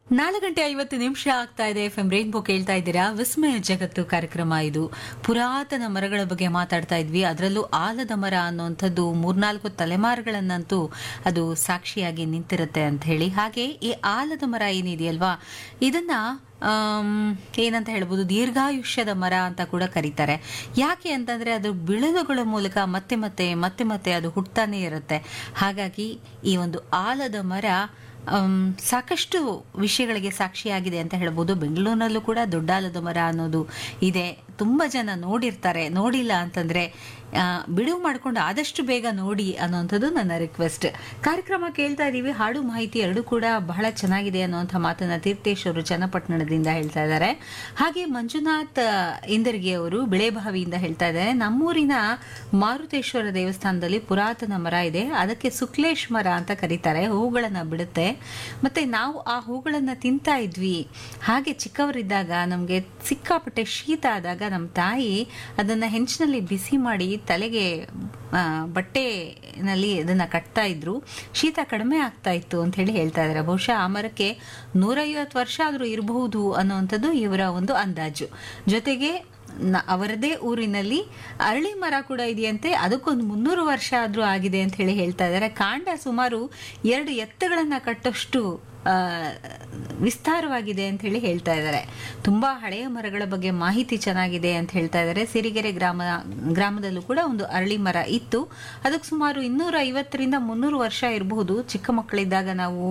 ನಾಲ್ಕು ಗಂಟೆ ಐವತ್ತು ನಿಮಿಷ ಆಗ್ತಾ ಇದೆ ಎಫ್ ಎಂ ರೈನ್ಬೋ ಕೇಳ್ತಾ ಇದ್ದೀರಾ ವಿಸ್ಮಯ ಜಗತ್ತು ಕಾರ್ಯಕ್ರಮ ಇದು ಪುರಾತನ ಮರಗಳ ಬಗ್ಗೆ ಮಾತಾಡ್ತಾ ಇದ್ವಿ ಅದರಲ್ಲೂ ಆಲದ ಮರ ಅನ್ನುವಂಥದ್ದು ಮೂರ್ನಾಲ್ಕು ತಲೆಮಾರುಗಳನ್ನಂತೂ ಅದು ಸಾಕ್ಷಿಯಾಗಿ ನಿಂತಿರುತ್ತೆ ಅಂತ ಹೇಳಿ ಹಾಗೆ ಈ ಆಲದ ಮರ ಏನಿದೆಯಲ್ವಾ ಇದನ್ನ ಆಮ್, ಏನಂತ ಹೇಳ್ಬೋದು ದೀರ್ಘಾಯುಷ್ಯದ ಮರ ಅಂತ ಕೂಡ ಕರೀತಾರೆ ಯಾಕೆ ಅಂತಂದ್ರೆ ಅದು ಬಿಳಲುಗಳ ಮೂಲಕ ಮತ್ತೆ ಮತ್ತೆ ಮತ್ತೆ ಮತ್ತೆ ಅದು ಹುಟ್ತಾನೆ ಇರುತ್ತೆ ಹಾಗಾಗಿ ಈ ಒಂದು ಆಲದ ಮರ ಆಮ್, ಸಾಕಷ್ಟು ವಿಷಯಗಳಿಗೆ ಸಾಕ್ಷಿಯಾಗಿದೆ ಅಂತ ಹೇಳ್ಬೋದು ಬೆಂಗಳೂರಿನಲ್ಲೂ ಕೂಡ ದೊಡ್ಡಾಲದ ಮರ ಅನ್ನೋದು ಇದೆ ತುಂಬ ಜನ ನೋಡಿರ್ತಾರೆ ನೋಡಿಲ್ಲ ಅಂತಂದ್ರೆ ಆ, ಬಿಡುವು ಮಾಡ್ಕೊಂಡು ಆದಷ್ಟು ಬೇಗ ನೋಡಿ ಅನ್ನೋಂಥದ್ದು ನನ್ನ ರಿಕ್ವೆಸ್ಟ್ ಕಾರ್ಯಕ್ರಮ ಕೇಳ್ತಾ ಇದ್ದೀವಿ ಹಾಡು ಮಾಹಿತಿ ಎರಡೂ ಕೂಡ ಬಹಳ ಚೆನ್ನಾಗಿದೆ ಅನ್ನುವಂಥ ಮಾತನ್ನ ತೀರ್ಥೇಶ್ ಅವರು ಚನ್ನಪಟ್ಟಣದಿಂದ ಹೇಳ್ತಾ ಇದ್ದಾರೆ ಹಾಗೆ ಮಂಜುನಾಥ್ ಆ, ಇಂದರ್ಗಿ ಅವರು ಬಿಳೆಬಾವಿಯಿಂದ ಹೇಳ್ತಾ ಇದ್ದಾರೆ ನಮ್ಮೂರಿನ ಮಾರುತೇಶ್ವರ ದೇವಸ್ಥಾನದಲ್ಲಿ ಪುರಾತನ ಮರ ಇದೆ ಅದಕ್ಕೆ ಸುಕ್ಲೇಶ್ ಮರ ಅಂತ ಕರೀತಾರೆ ಹೂಗಳನ್ನ ಬಿಡುತ್ತೆ ಮತ್ತೆ ನಾವು ಆ ಹೂಗಳನ್ನ ತಿಂತಾ ಇದ್ವಿ ಹಾಗೆ ಚಿಕ್ಕವರಿದ್ದಾಗ ನಮಗೆ ಸಿಕ್ಕಾಪಟ್ಟೆ ಶೀತ ಆದಾಗ ನಮ್ಮ ತಾಯಿ ಅದನ್ನ ಹೆಂಚಿನಲ್ಲಿ ಬಿಸಿ ಮಾಡಿ ತಲೆಗೆ ಆ, ಬಟ್ಟೆನಲ್ಲಿ ಅದನ್ನ ಕಟ್ತಾ ಇದ್ರು ಶೀತ ಕಡಿಮೆ ಆಗ್ತಾ ಇತ್ತು ಅಂತ ಹೇಳಿ ಹೇಳ್ತಾ ಇದ್ದಾರೆ ಬಹುಶಃ ಆ ಮರಕ್ಕೆ ನೂರೈವತ್ತು ವರ್ಷ ಆದ್ರೂ ಇರಬಹುದು ಅನ್ನುವಂಥದ್ದು ಇವರ ಒಂದು ಅಂದಾಜು ಜೊತೆಗೆ ನ- ಅವರದೇ ಊರಿನಲ್ಲಿ ಅರಳಿ ಮರ ಕೂಡ ಇದೆಯಂತೆ ಅದಕ್ಕೊಂದು ಮುನ್ನೂರು ವರ್ಷ ಆದ್ರೂ ಆಗಿದೆ ಅಂತ ಹೇಳಿ ಹೇಳ್ತಾ ಇದ್ದಾರೆ ಕಾಂಡ ಸುಮಾರು ಎರಡು ಎತ್ತುಗಳನ್ನ ಕಟ್ಟಷ್ಟು ಆ, ವಿಸ್ತಾರವಾಗಿದೆ ಅಂತ ಹೇಳಿ ಹೇಳ್ತಾ ಇದ್ದಾರೆ ತುಂಬಾ ಹಳೆಯ ಮರಗಳ ಬಗ್ಗೆ ಮಾಹಿತಿ ಚೆನ್ನಾಗಿದೆ ಅಂತ ಹೇಳ್ತಾ ಇದ್ದಾರೆ ಸಿರಿಗೆರೆ ಗ್ರಾಮ ಗ್ರಾಮದಲ್ಲೂ ಕೂಡ ಒಂದು ಅರಳಿ ಮರ ಇತ್ತು ಅದಕ್ಕೆ ಸುಮಾರು ಇನ್ನೂರ ಐವತ್ತರಿಂದ ಮುನ್ನೂರು ವರ್ಷ ಇರಬಹುದು ಚಿಕ್ಕ ಮಕ್ಕಳಿದ್ದಾಗ ನಾವು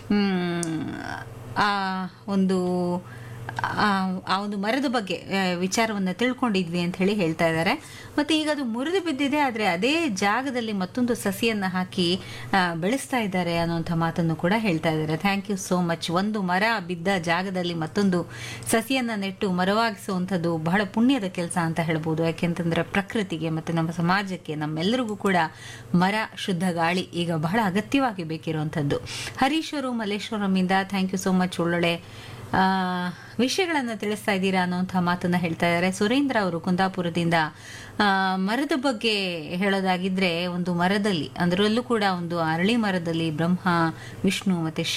ಮ್, ಆ ಒಂದು ಆ ಆ ಒಂದು ಮರದ ಬಗ್ಗೆ ಆ, ವಿಚಾರವನ್ನ ತಿಳ್ಕೊಂಡಿದ್ವಿ ಅಂತ ಹೇಳಿ ಹೇಳ್ತಾ ಇದ್ದಾರೆ ಮತ್ತೆ ಈಗ ಅದು ಮುರಿದು ಬಿದ್ದಿದೆ ಆದ್ರೆ ಅದೇ ಜಾಗದಲ್ಲಿ ಮತ್ತೊಂದು ಸಸಿಯನ್ನ ಹಾಕಿ ಆ, ಬೆಳೆಸ್ತಾ ಇದ್ದಾರೆ ಅನ್ನುವಂಥ ಮಾತನ್ನು ಕೂಡ ಹೇಳ್ತಾ ಇದ್ದಾರೆ ಥ್ಯಾಂಕ್ ಯು ಸೋ ಮಚ್ ಒಂದು ಮರ ಬಿದ್ದ ಜಾಗದಲ್ಲಿ ಮತ್ತೊಂದು ಸಸಿಯನ್ನ ನೆಟ್ಟು ಮರವಾಗಿಸುವಂಥದ್ದು ಬಹಳ ಪುಣ್ಯದ ಕೆಲಸ ಅಂತ ಹೇಳ್ಬೋದು ಯಾಕೆಂತಂದ್ರೆ ಪ್ರಕೃತಿಗೆ ಮತ್ತೆ ನಮ್ಮ ಸಮಾಜಕ್ಕೆ ನಮ್ಮೆಲ್ಲರಿಗೂ ಕೂಡ ಮರ ಶುದ್ಧ ಗಾಳಿ ಈಗ ಬಹಳ ಅಗತ್ಯವಾಗಿ ಬೇಕಿರುವಂಥದ್ದು ಹರೀಶ್ ಅವರು ಮಲ್ಲೇಶ್ವರಮಿಂದ ಥ್ಯಾಂಕ್ ಯು ಸೋ ಮಚ್ ಒಳ್ಳೊಳ್ಳೆ ಆ, ವಿಷಯಗಳನ್ನ ತಿಳಿಸ್ತಾ ಇದ್ದೀರಾ ಅನ್ನುವಂಥ ಮಾತನ್ನ ಹೇಳ್ತಾ ಇದ್ದಾರೆ ಸುರೇಂದ್ರ ಅವರು ಕುಂದಾಪುರದಿಂದ ಆ, ಮರದ ಬಗ್ಗೆ ಹೇಳೋದಾಗಿದ್ರೆ ಒಂದು ಮರದಲ್ಲಿ ಅದರಲ್ಲೂ ಕೂಡ ಒಂದು ಅರಳಿ ಮರದಲ್ಲಿ ಬ್ರಹ್ಮ ವಿಷ್ಣು ಮತ್ತೆ ಶಿವ